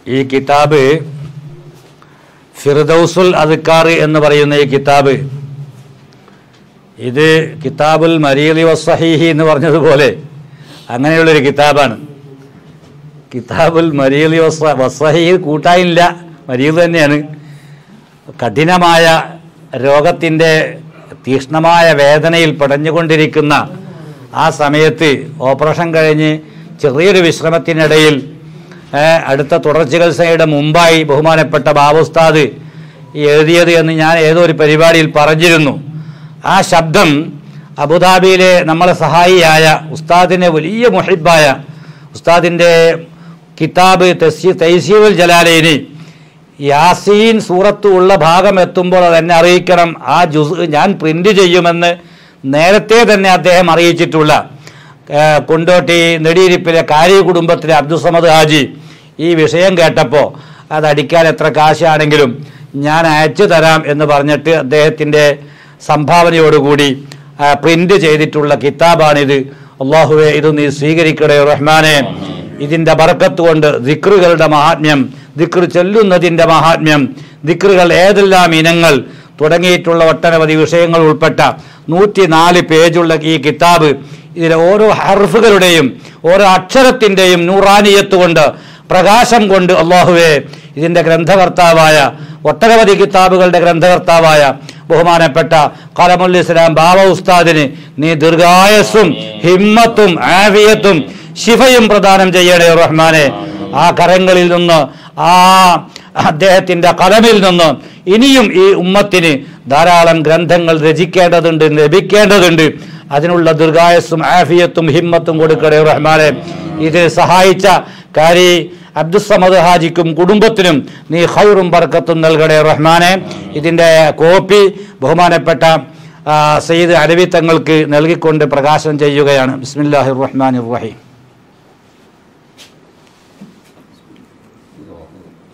ഈ കിതാബ് ഫിർദൌസുൽ അദ്ക്കാർ എന്ന് പറയുന്ന ഈ കിതാബ് ഇത് കിതാബുൽ മരീലി വസ്സഹീഹി എന്ന് പറഞ്ഞതുപോലെ അങ്ങനെയുള്ളൊരു കിതാബാണ് കിതാബുൽ മരീലി വസ്സ വസ്സഹീഹ് കൂട്ടായില്ല മരീൽ തന്നെയാണ് കഠിനമായ രോഗത്തിൻ്റെ തീക്ഷ്ണമായ വേദനയിൽ പടഞ്ഞുകൊണ്ടിരിക്കുന്ന ആ സമയത്ത് ഓപ്പറേഷൻ കഴിഞ്ഞ് ചെറിയൊരു വിശ്രമത്തിനിടയിൽ ഏ, അടുത്ത തുടർ ചികിത്സയുടെ മുമ്പായി ബഹുമാനപ്പെട്ട ബാബുസ്താദ് ഈ എഴുതിയത് എന്ന് ഞാൻ ഏതോ ഒരു പരിപാടിയിൽ പറഞ്ഞിരുന്നു ആ ശബ്ദം അബുദാബിയിലെ നമ്മളെ സഹായിയായ ഉസ്താദിനെ വലിയ മുഹിബായ ഉസ്താദിൻ്റെ കിതാബ് തസീ തൈസീറുൽ ജലാലയിനി യാസീൻ സൂറത്ത് ഉള്ള ഭാഗം എത്തുമ്പോൾ അതെന്നെ അറിയിക്കണം ആ ജുസ് ഞാൻ പ്രിന്റ് ചെയ്യുമെന്ന് നേരത്തെ തന്നെ അദ്ദേഹം അറിയിച്ചിട്ടുള്ള ഏ, കൊണ്ടോട്ടി നെടിയിരിപ്പിലെ കാരി കുടുംബത്തിലെ അബ്ദുസമദ് ഹാജി ഈ വിഷയം കേട്ടപ്പോൾ അതടിക്കാൻ എത്ര കാശാണെങ്കിലും ഞാൻ അയച്ചു തരാം എന്ന് പറഞ്ഞിട്ട് അദ്ദേഹത്തിൻ്റെ സംഭാവനയോടുകൂടി ആ, പ്രിന്റ് ചെയ്തിട്ടുള്ള കിതാബാണിത് അള്ളാഹുവെ ഇത് നീ സ്വീകരിക്കണേ റഹ്മാനെ ഇതിൻ്റെ ബർക്കത്ത് കൊണ്ട് ദിക്റുകളുടെ മഹാത്മ്യം ദിക്ർ ചൊല്ലുന്നതിൻ്റെ മഹാത്മ്യം ദിക്റുകൾ ഏതെല്ലാം ഇനങ്ങൾ തുടങ്ങിയിട്ടുള്ള ഒട്ടനവധി വിഷയങ്ങൾ ഉൾപ്പെട്ട നൂറ്റിനാല് പേജുള്ള ഈ കിതാബ് ഇതിലെ ഓരോ ഹർഫുകളുടെയും ഓരോ അക്ഷരത്തിൻ്റെയും നൂറാനിയത്ത് കൊണ്ട് പ്രകാശം കൊണ്ട് അള്ളാഹുവെ ഇതിൻ്റെ ഗ്രന്ഥകർത്താവായ ഒട്ടനവധി കിതാബുകളുടെ ഗ്രന്ഥകർത്താവായ ബഹുമാനപ്പെട്ട കലമുൽ ഇസ്ലാം ബാബ ഉസ്താദിന് നീ ദീർഘായസ്സും ഹിമ്മത്തും ആഫിയത്തും ശിഫയും പ്രദാനം ചെയ്യണേ റഹ്മാനെ ആ കരങ്ങളിൽ നിന്ന് ആ അദ്ദേഹത്തിന്റെ കലമിൽ നിന്ന് ഇനിയും ഈ ഉമ്മത്തിന് ധാരാളം ഗ്രന്ഥങ്ങൾ രചിക്കേണ്ടതുണ്ട് ലഭിക്കേണ്ടതുണ്ട് അതിനുള്ള ദീർഘായസ്സും ആഫിയത്തും ഹിമ്മത്തും കൊടുക്കണേ റഹ്മാനെ ഇത് സഹായിച്ച കാരി അബ്ദുസമദ് ഹാജിക്കും കുടുംബത്തിനും നീ ഹൈറും ബർക്കത്തും നൽകണേ റഹ്മാനെ ഇതിൻ്റെ കോപ്പി ബഹുമാനപ്പെട്ട ആ, സയ്യിദ് അലവി തങ്ങൾക്ക് നൽകിക്കൊണ്ട് പ്രകാശനം ചെയ്യുകയാണ് ബിസ്മില്ലാഹിർ റഹ്മാനിർ റഹീം